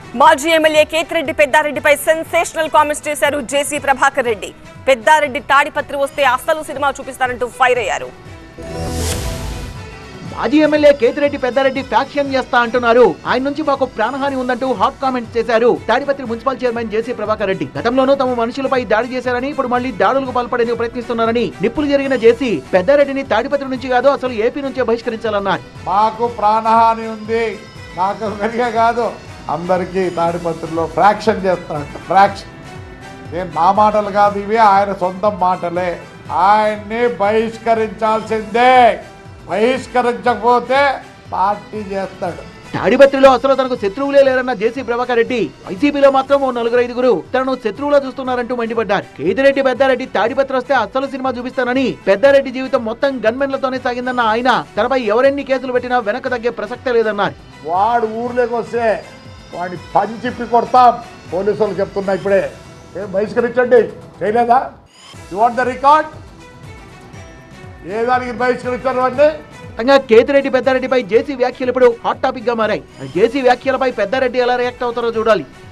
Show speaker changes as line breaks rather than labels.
మాజీ ఎమ్మెల్యే కేతిరెడ్డి పెద్దారెడ్డిపై sensational comments చేశారు జేసీ ప్రభాకర్ రెడ్డి పెద్దారెడ్డి తాడిపత్రి వస్తే అసలు సినిమా చూపిస్తారంటూ ఫైర్ అయ్యారు
మాజీ ఎమ్మెల్యే కేతిరెడ్డి పెద్దారెడ్డి ఫ్యాక్షన్ చేస్తా అంటున్నారు ఆయన నుంచి మాకు ప్రాణహాని ఉందంటూ హాట్ కామెంట్స్ చేశారు Tadipatri municipal chairman JC Prabhakar Reddy గతంలోనూ తమ మనుషులపై దాడి చేశారని ఇప్పుడు మళ్ళీ దాడులకు పాల్పడేందుకు ప్రయత్నిస్తున్నారని నిప్పులు జరిగిన జేసీ పెద్దారెడ్డిని తాడిపత్రి నుంచి కాదు అసలు ఏపీ నుంచే బహిష్కరించాలన్నారు
మాకు ప్రాణహాని ఉంది నాకు కనుక కాదు అందరికీ తాడిపత్రిలో ఫ్రాక్షన్ చేస్తారంట ఫ్రాక్షన్ నేను నా మాటలు కాదు ఇవి ఆయన సొంత మాటలే ఆయన్ని బహిష్కరించాల్సిందే బహిష్కరించకపోతే పార్టీ చేస్తాడు
తాడిపత్రిలో అసలు తనకు శత్రువులే లేరన్న జేసీ ప్రభాకర్ రెడ్డి వైసీపీలో మాత్రం ఓ నలుగురు ఐదుగురు తనను శత్రువులా చూస్తున్నారంటూ మండిపడ్డారు కేతిరెడ్డి పెద్దారెడ్డి తాడిపత్రి వస్తే అసలు సినిమా చూపిస్తానని పెద్దారెడ్డి జీవితం మొత్తం గన్మెన్లతోనే సాగిందన్న ఆయన తనపై ఎవరెన్ని కేసులు పెట్టినా వెనక తగ్గే ప్రసక్తే లేదన్నారు
వాడు ఊర్లోకి వస్తే వాడిని పంచిప్పి కొడతాం పోలీసులు చెప్తున్నా ఇప్పుడే ఏం బహిష్కరించండి చేయలేదా యు వాంట్ ద రికార్డ్ ఏ దానికి బహిష్కరించారు అండి
మొత్తంగా కేతిరెడ్డి పెద్దారెడ్డిపై జేసీ వ్యాఖ్యలు ఇప్పుడు హాట్ టాపిక్ గా మారాయి జేసీ వ్యాఖ్యలపై పెద్దారెడ్డి ఎలా రియాక్ట్ అవుతారో చూడాలి